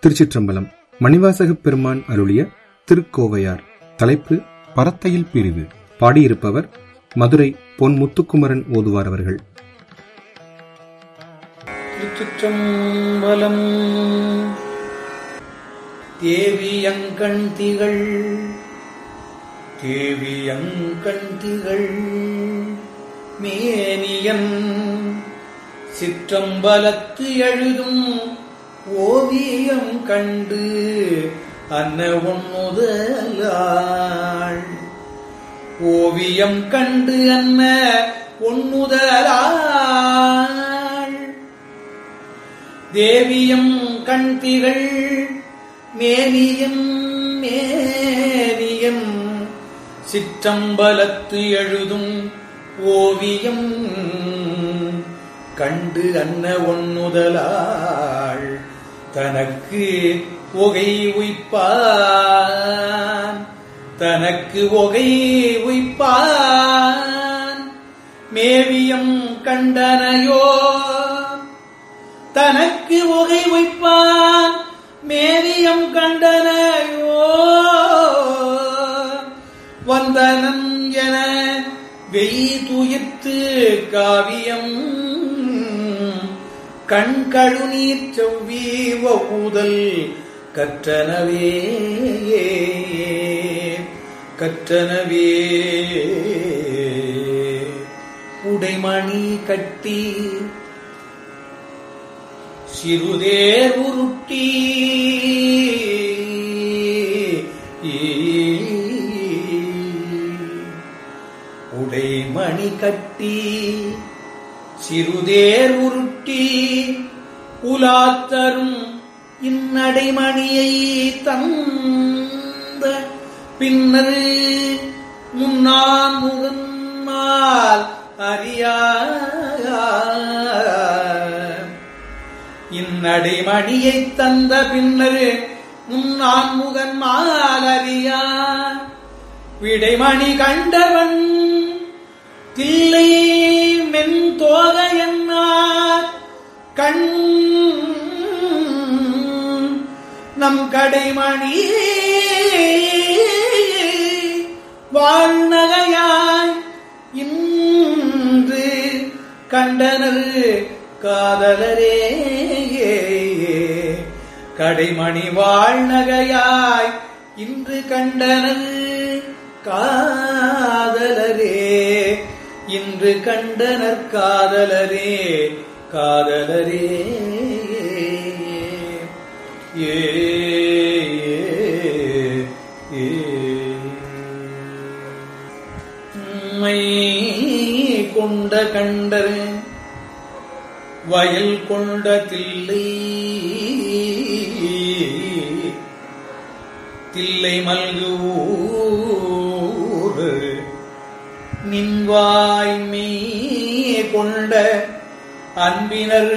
திருச்சிற்றம்பலம் மணிவாசகப் பெருமான் அருளிய திருக்கோவையார் தலைப்பு பரத்தையில் பிரிவு பாடியிருப்பவர் மதுரை பொன் முத்துக்குமரன் ஓதுவார் அவர்கள் திருச்சிற்றம்பலம் தேவியங்கண் திகழ் தேவியங்கண் திகழ் மேனியன் சிற்றம்பலத்து எழுதும் ஓவியம் கண்டு அன்னவன் முதலாள் ஓவியம் கண்டு அன்ன ஒன்முதலாள் தேவியம் கண்திகள் மேனியம் மேனியம் சிற்றம்பலத்து எழுதும் ஓவியம் கண்டு அன்ன ஒன்னுதலாள் தனக்கு ஒகை உய்ப்பான் தனக்கு ஒகை உய்ப்பான் மேவியம் கண்டனையோ தனக்கு ஒகை வைப்பான் மேரியம் கண்டனையோ வந்தனன் என வெய் துயிர்த்து காவியம் கண் கழுநீர் செவ்வி ஊதல் கற்றனவே கற்றனவே உடைமணி கட்டி சிறுதேர் உருட்டி உடைமணி கட்டி சிறுதேர் உருட்டி உலாத்தரும் இந்நடைமணியை தந்த பின்னர் முன்னான் முகன்மால் அறியா இந்நடைமணியை தந்த பின்னர் முன்னான் முகன் மாலறியா விடைமணி கண்டவன் தில்லை மென் தோகையன்னார் கண் நம் கடைமணி வாழ்நகையாய் இன்று கண்டனர் காதலரே கடைமணி வாழ்நகையாய் இன்று கண்டனர் காதலரே இன்று கண்டனர் காதலரே காதலரே ஏ ஏ உம்மை கொண்ட கண்டர் வயல் கொண்ட தில்லை தில்லை மல்கு ஊர் நின்வாய்மை கொண்ட அன்பினர்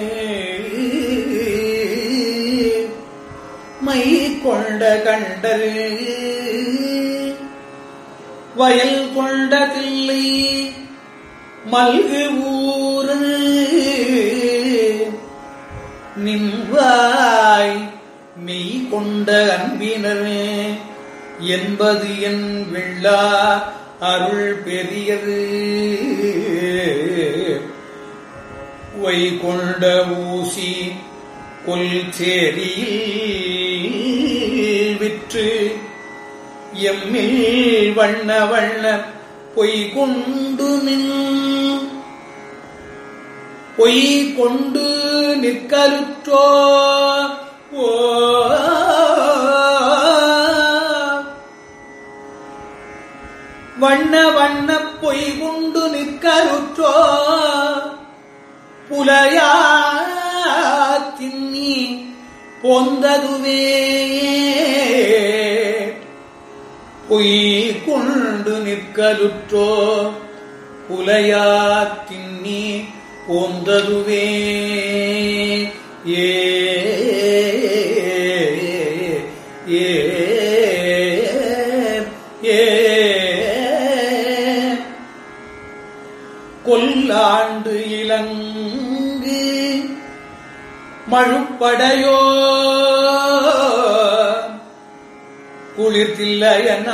மை கொண்ட கண்டர் வயல் கொண்ட தில்லை மல்கு ஊர் நின்வாய் மெய் கொண்ட அன்பினர் என்பது என் வெள்ளா அருள் பெரியது வை கொண்ட ஊசி கொல் சேரியில் விற்று எம்மில் வண்ண வண்ண பொய் கொண்டு நின் பொய் கொண்டு நிற்கலுற்றோ ஓ வண்ண வண்ண பொய் கொண்டு நிற்கலுற்றோ புலையா தின்னி பொந்ததுவே பொய் கொண்டு நிற்கலுற்றோ புலையா தின்னி போந்ததுவே ஏ ஏ ஏ கொல்லாண்டு இளங்கு மழுப்படையோ குளிர்த்தில்லையன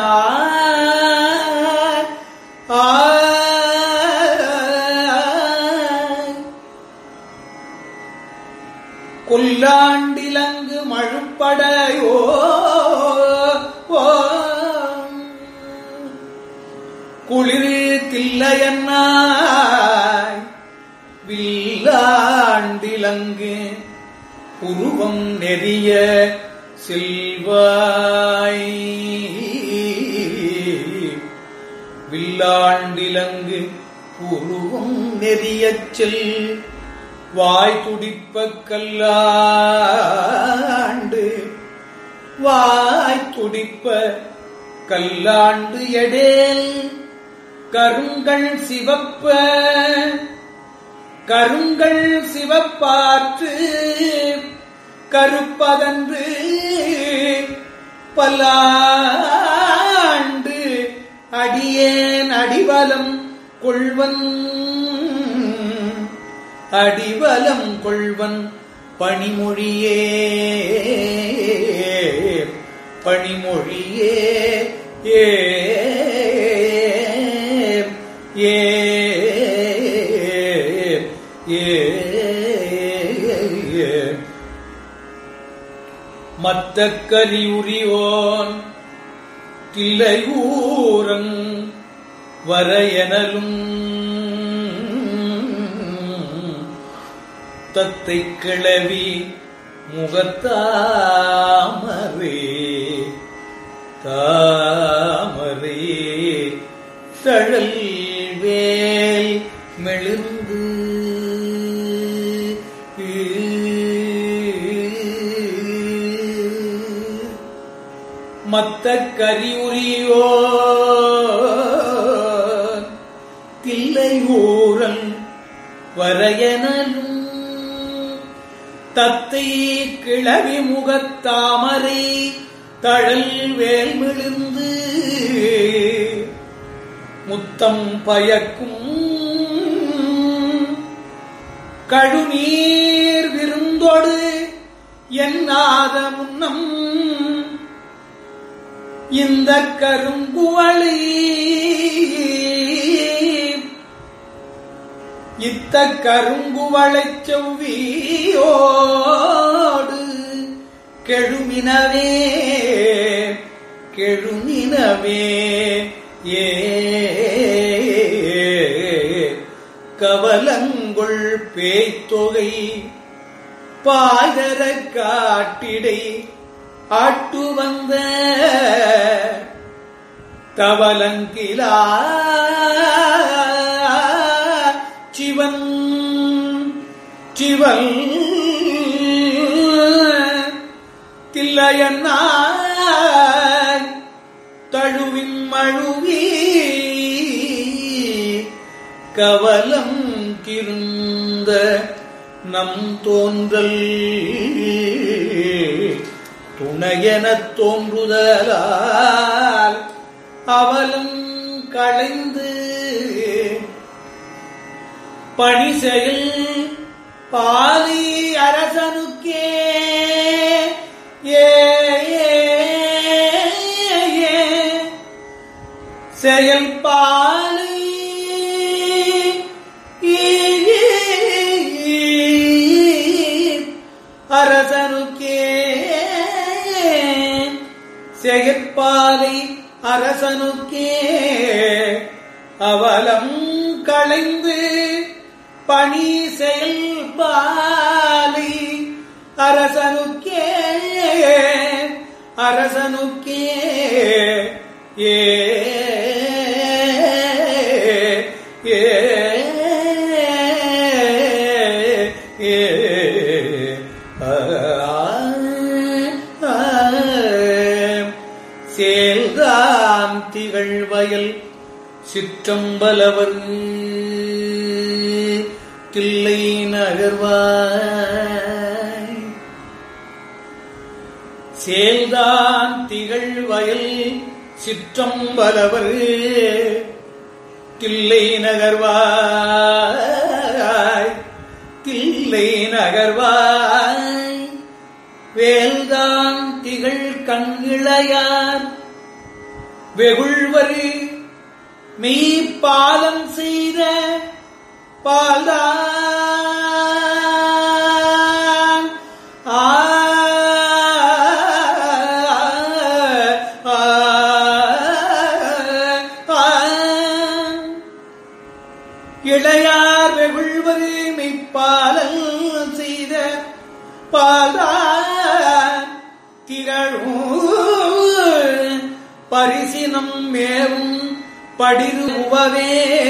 கொல்லாண்டிலங்கு மழுப்படையோ ஓ குளிர் தில்லையன்னாய் வில்லாண்டிலங்கு உருவம் நெறிய செல்வாய் வில்லாண்டிலங்கு உருவம் நெறியச் செல் வாய் துடிப்ப கல்லாண்டு வாய் துடிப்ப கல்லாண்டு எடேல் கருங்கள் சிவப்ப கருங்கள் சிவப்பாற்று கருப்பதன்று பல்லாண்டு அடியேன் அடிவலம் கொள்வன் அடிவலம் கொள்வன் பணிமொழியே பணிமொழியே ஏ ஏ ஏ மத்த கலியுரியோன் தில்லையூரன் வரையனலும் தத்தை கிளவி முகத்தாமரே தாமரே தழல் வேல் மெளிர்ந்து மத்த கரியுரியோ தில்லை ஊரல் வரையனலும் தத்தை கிளவி முகத்தாமரை தழல் வேல் மிளிர்ந்து முத்தம் பயக்கும் கழுநீர் விருந்தொடு என்னாத முன்னம் இந்த கருங்குவளை இத்த கருங்குவளைச் செவ்வியோடு கெழுமினவே கெழுமினவே ஏ கவலங்குள் பேய்த்தொகை பாதர காட்டிடை ஆட்டு வந்த தவலங்கிலா சிவன் சிவன் தில்லையன்னாய் தழுவின் மழுவி கவலம் கிருந்த நம் தோன்றல் துணையெனத் தோன்றுதலால் அவலம் களைந்து பணி செயல் பாலி அரசனுக்கே ஏ ஏ, ஏ. செயல் பாலி அரசனுக்கே செயற்பாலை அரசனுக்கே அவலம் களைந்து பணி செயல்பாலை அரசனுக்கே அரசனுக்கே ஏ ஏ ஏ ஆ, ஆ, சேல்தான் திகழ் வயல் சிற்றம்பலவர் தில்லை நகர்வாய் சேல்தான் திகழ் வயல் சிற்றம்பலவர் தில்லை நகர்வாய் தில்லை நகர்வாய் வேல்தான் திகழ் கண்கிளையார் வெகுள்வரு மெய்ப்பாலம் செய்த பால்தான் ஆ ஆ, ஆ. இளையார் வெகுள்வரு மெய்ப்பாலல் செய்த பால்தான் திகழும் பரிசினம் மேவும் படிருவவே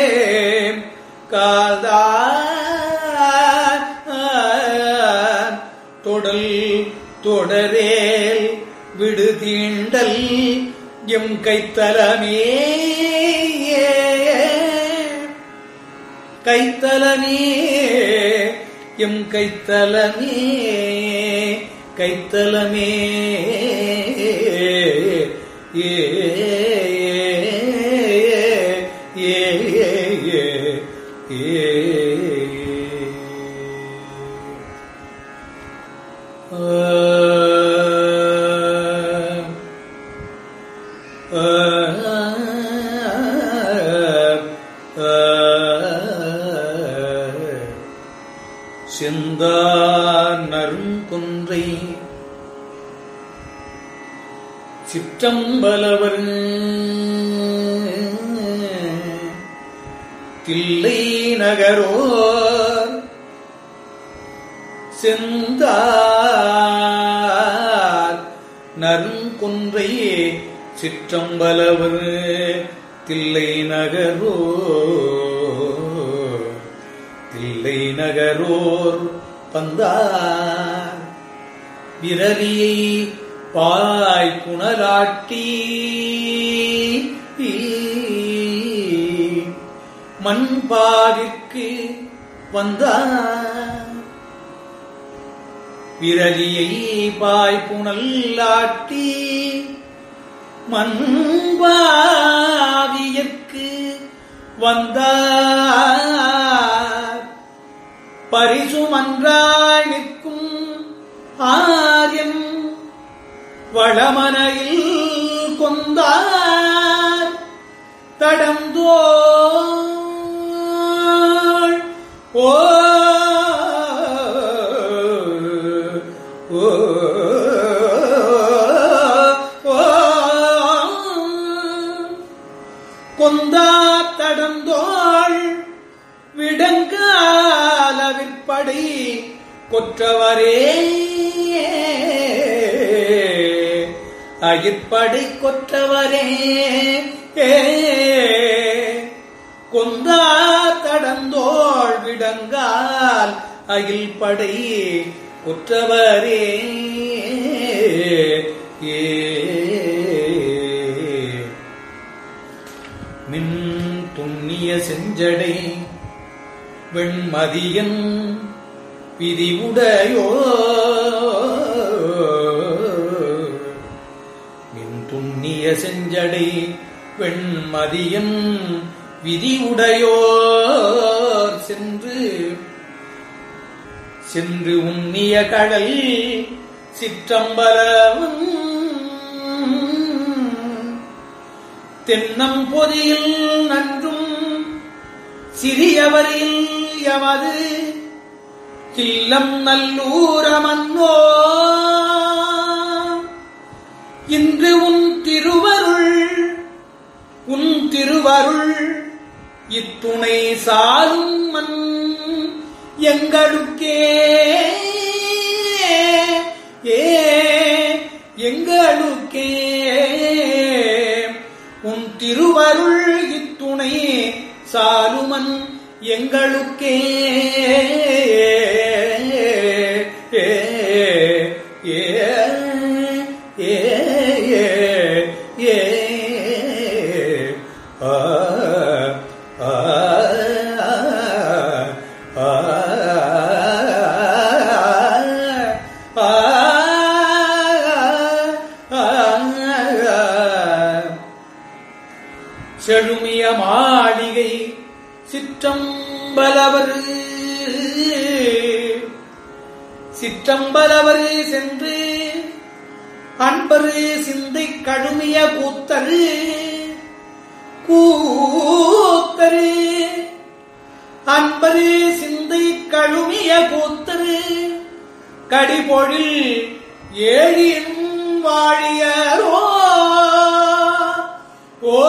கால்தான் தொடல் தொடரேல் விடுதீண்டல் எம் கைத்தலமே கைத்தலமே எம் கைத்தலமே கைத்தலமே ஏ ஏ ஏ செந்தார் நருங்கொன்றை சிற்றம்பலவர் தில்லை நகரோர் செந்தார் நருங்கொன்றை சிற்றம்பலவர் தில்லை நகரோ தில்லை நகரோர் பந்தார் விரலியை பாய் புனலாட்டி மண்பாவிற்கு வந்தார் விரலியை பாய் புனல்லாட்டி மண்பாவியற்கு வந்தார் பரிசுமன்றாய் நிற்கும் ஆரியம் வளமனையில் கொந்தார் தடந்தோள் ஓ ஓ ஓ கொந்தா தடந்தோள் விடங்கால விற்படை கொற்றவரே அயிற்படை கொற்றவரே ஏ கொந்தா தடந்தோள் விடங்கால் அகில் படை கொற்றவரே ஏ மின் துண்ணிய செஞ்சடை வெண்மதியன் விதிவுடையோ மின் துண்ணிய செஞ்சடை வெண்மதியன் விதிவுடையோர் சென்று சென்று உண்ணிய கடல் சிற்றம்பலவும் தென்னம் பொதியில் நன்றும் சிறியவரில் எமது இல்லம் நல்லூரமன்னோ இன்று உன் திருவருள் உன் திருவருள் இத்துணை சாலும் மண் எங்களுக்கே ஏ எங்களுக்கே உன் திருவருள் இத்துணை சாலுமன் எங்களுக்கே ஏ ஏ ஏ ஏ ஆ ஆ ஆ செழுமிய மாளிகை சிற்றம்பலவர் சிற்றம்பலவர் சென்று அன்பரு சிந்தை கழுமிய கூத்தரு அன்பது சிந்தை கழுமிய கூத்தரு கடிபொழில் ஏழின் வாழியரோ ஓ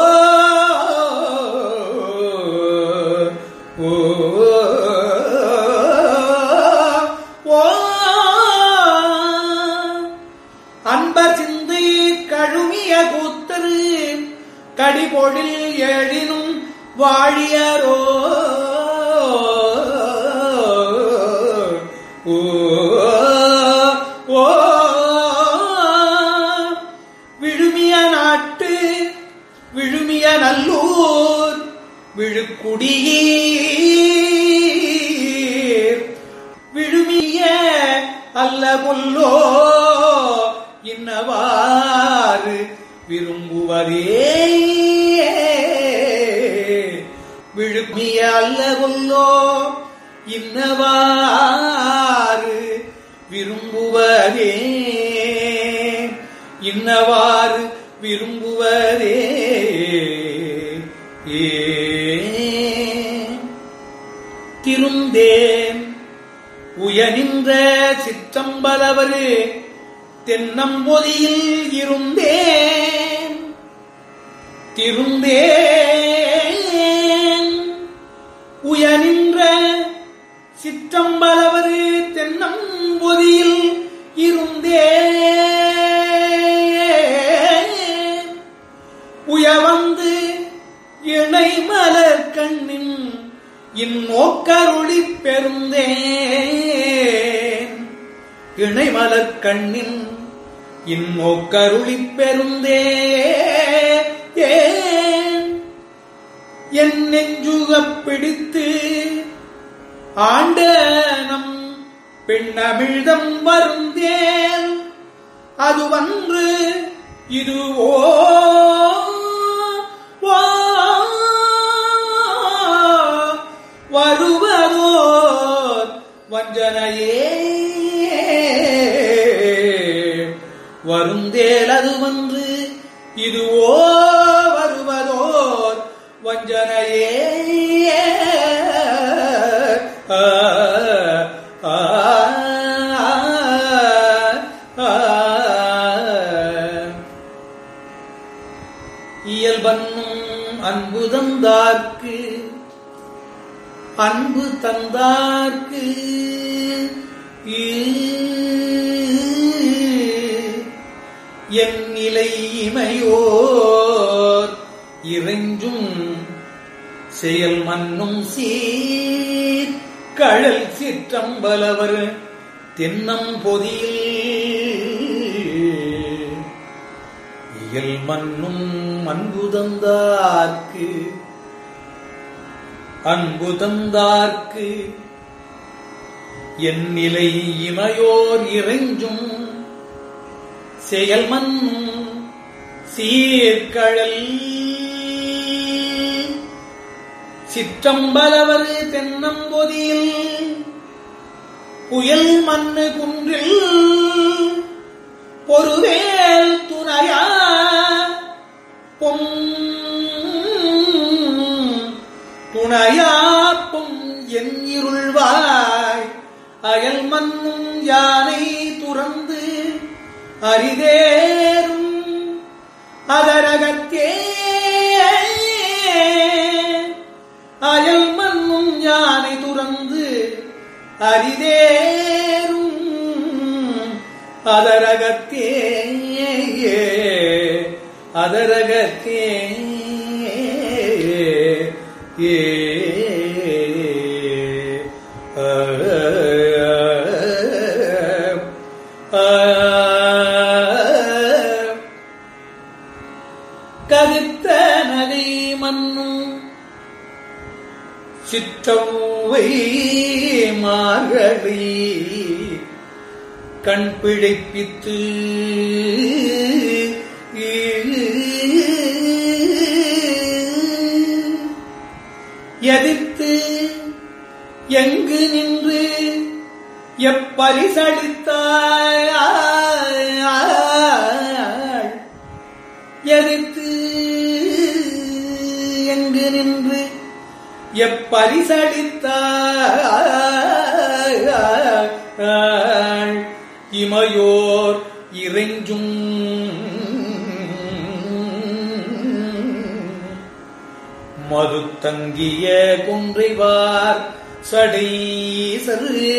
ஓ ஓ அன்பர் சிந்தை கழுமிய கூத்தரு கடிபொழில் எழினும் வாழியரோ ஓ ஓ விழுமிய நாட்டு விழுமிய நல்லூர் விழுக்குடியீர் விழுமிய அல்ல கொல்லோ இன்னவாறு விரும்புவதே விழுமிய அல்ல கொல்லோ இன்னவாறு விரும்புவதே இன்னவாறு விரும்புவதே ஏ திருந்தேன் உயனின்ற சிற்றம்பலவரு தென்னம்பொதியில் இருந்தேன் திருந்தேன் உயனின்ற சிற்றம்பலவரு தென்னம்பொதியில் இருந்தேன் உயவந்து இணை மலர் கண்ணின் இந்நோக்கருளி பெருந்தேன் இணை மலர் கண்ணின் இந்நோக்கருளி பெருந்தேன் என் நெஞ்சுகப் பிடித்து ஆண்ட நம் பெண்ணமிழ்தம் வருந்தேன் அதுவன்று இதுவோ வா, வருவதோர் வஞ்சனையே வருந்தேல் அதுவன்று இதுவோ வருவதோர் வஞ்சனையே ஆ, ஆ, ஆ, ஆ. இயல்பன்னும் அன்பு தந்தார்க்கு அன்பு தந்தார்க்கு என் நிலை இமையோர் இறைஞ்சும் செயல் மன்னும் சீர் கழல் சிற்றம்பலவர் தென்னம் பொதியில் இயல் மன்னும் அன்பு தந்தார்க்கு அன்பு தந்தார்க்கு என் நிலை இமையோர் இறைஞ்சும் செயல் மன்னும் சீர்கழல் சிற்றம்பலவர் தென்னம்பொதியில் புயல் மண்ணு குன்றில் பொறுவேல் துணையா பொம் துணையாப்பும் என் இருள்வாய் அயல் மண்ணும் யானை துறந்து அரிதேறும் அதரகத்தே அயல் மண்ணும் யானை துறந்து அரிதேறும் அதரகத்தே அதரகத்தே ஏ ஆ, ஆ, கதித்த நகை மன்னும் சிற்றவை மார்கழி கண் பிழைப்பித்து எதிர்த்து எங்கு நின்று எப்பரிசளித்தாய் எதிர்த்து எங்கு நின்று எப்பரிசளித்தாள் இமையோர் இறைஞ்சும் மது தங்கிய குன்றைவார் சடைசரு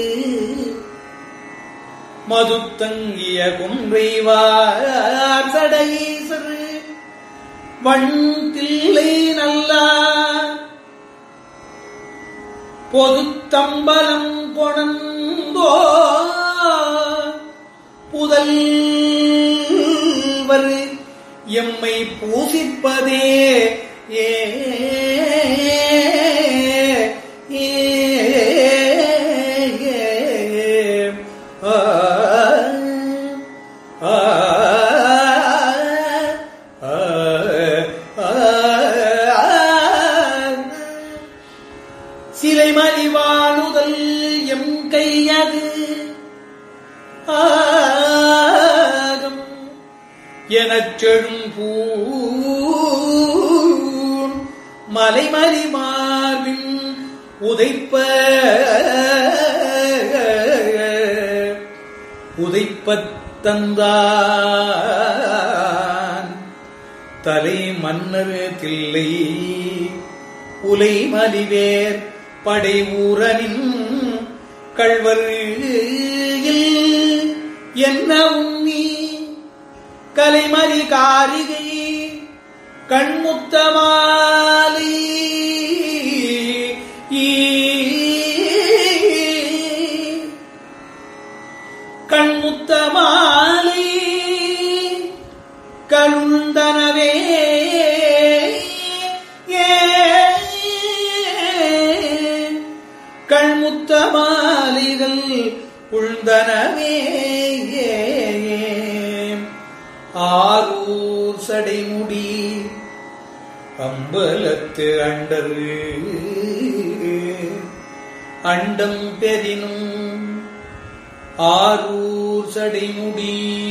மது தங்கிய குன்றைவார் சடைசரு வண்தில்லை நல்லா பொதுத்தம்பலம் கொணந்தோ புதல்வர் எம்மை பூசிப்பதே ஏ ஏ, ஏ, ஆ, ஆ, ஆ, ஆ, சிலை மலிவாழுதல் எம் கையது ஆகம் எனச் செழும் பூண் மலைமலி மார்பின் உதைப்ப உதைப்பத் தந்தான் தலை மன்னர் தில்லை உலை மலிவேர் படை ஊரனின் கள்வர் என்ன உண்ணி கலைமறி காரிகை கண்முத்தமாலி கண்முத்தமாலி கருந்தனவே ஏ கண்முத்த மாலிகள் உழ்ந்தனவே ஆரூர் சடைமுடி அம்பலத்து அண்டரு அண்டம் பெரினும் ஆரூர் சடைமுடி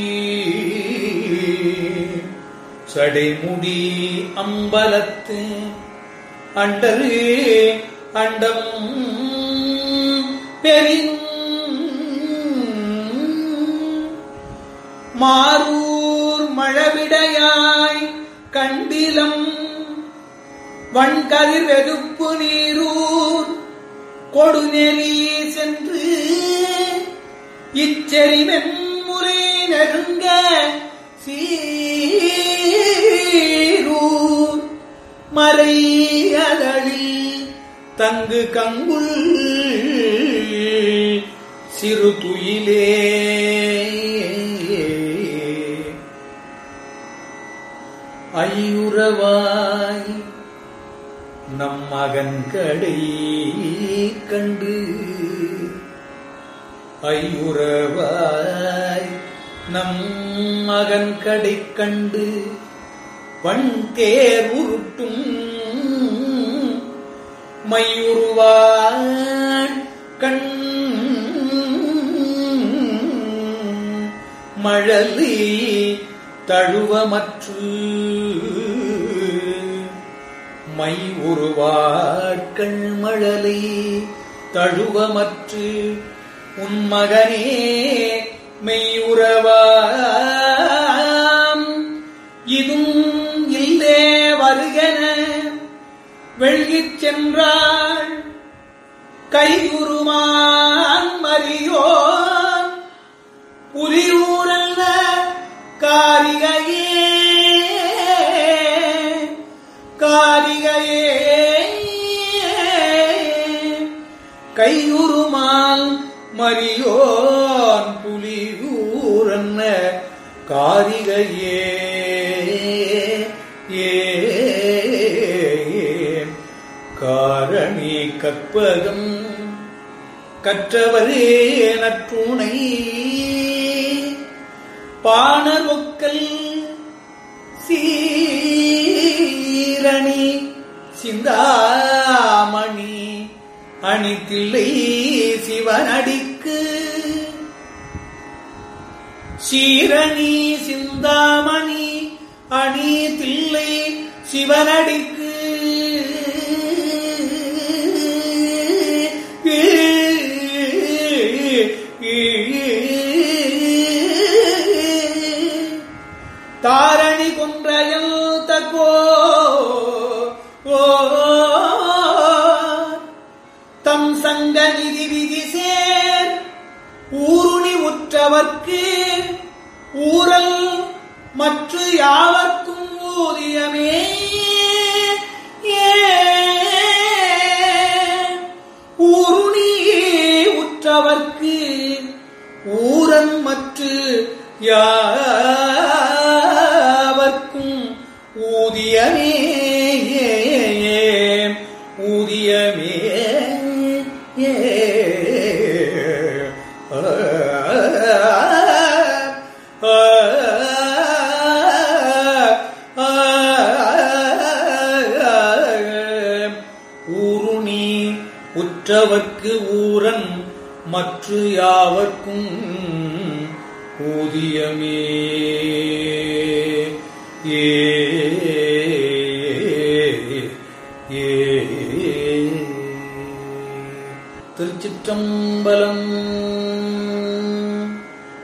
சடைமுடி அம்பலத்து அண்டரு அண்டம் பெரினும் மாரூர் மழவிடையாய் கண்டிலம் வன்கதிர் வெதுப்பு நீரூர் கொடுநெறி சென்று இச்செறி மென்முறை நெருங்க சீரூர் மறை அதழில் தங்கு கங்குள் சிறு துயிலே ஐயுறவாய் நம் மகன் கடை கண்டு ஐயுறவாய் நம் மகன் கடை கண்டு வன் தேர் உருட்டும் மையுருவான் கண் மழலி தழுவமற்று மை உருவாட்கள் மழலை தழுவமற்று உன் மகனே மெய்யுறவாம் இதும் இல்லே வருகன வெள்கிச் சென்றாள் கையுருமான் மறியோன் புலியூரல்ல காரிகையே காரிகையே கையுருமான் மறியோன் புலியூரன்ன காரிகையே ஏ காரணி கற்பகம் கற்றவரே நற்றுணை பாணர் ஒக்கல் சீரணி சிந்தாமணி அணித்தில்லை சிவனடிக்கு சீரணி சிந்தாமணி அணி தில்லை சிவனடிக்கு கொன்றயல் தக்கோ ஓ தம் சங்க நிதி விதி சேர் ஊருணி உற்றவர்க்கு ஊரல் மற்ற யாவர்க்கும் ஊதியமே ஊருணி உற்றவர்க்கு ஊரன் மற்ற யாவர்க்கும் ஊதியமே ஊதியமே ஊருணி உற்றவர்க்கு ஊரன் மற்ற யாவர்க்கும் ஊதியமே ஏ ஏ திருச்சிற்றம்பலம்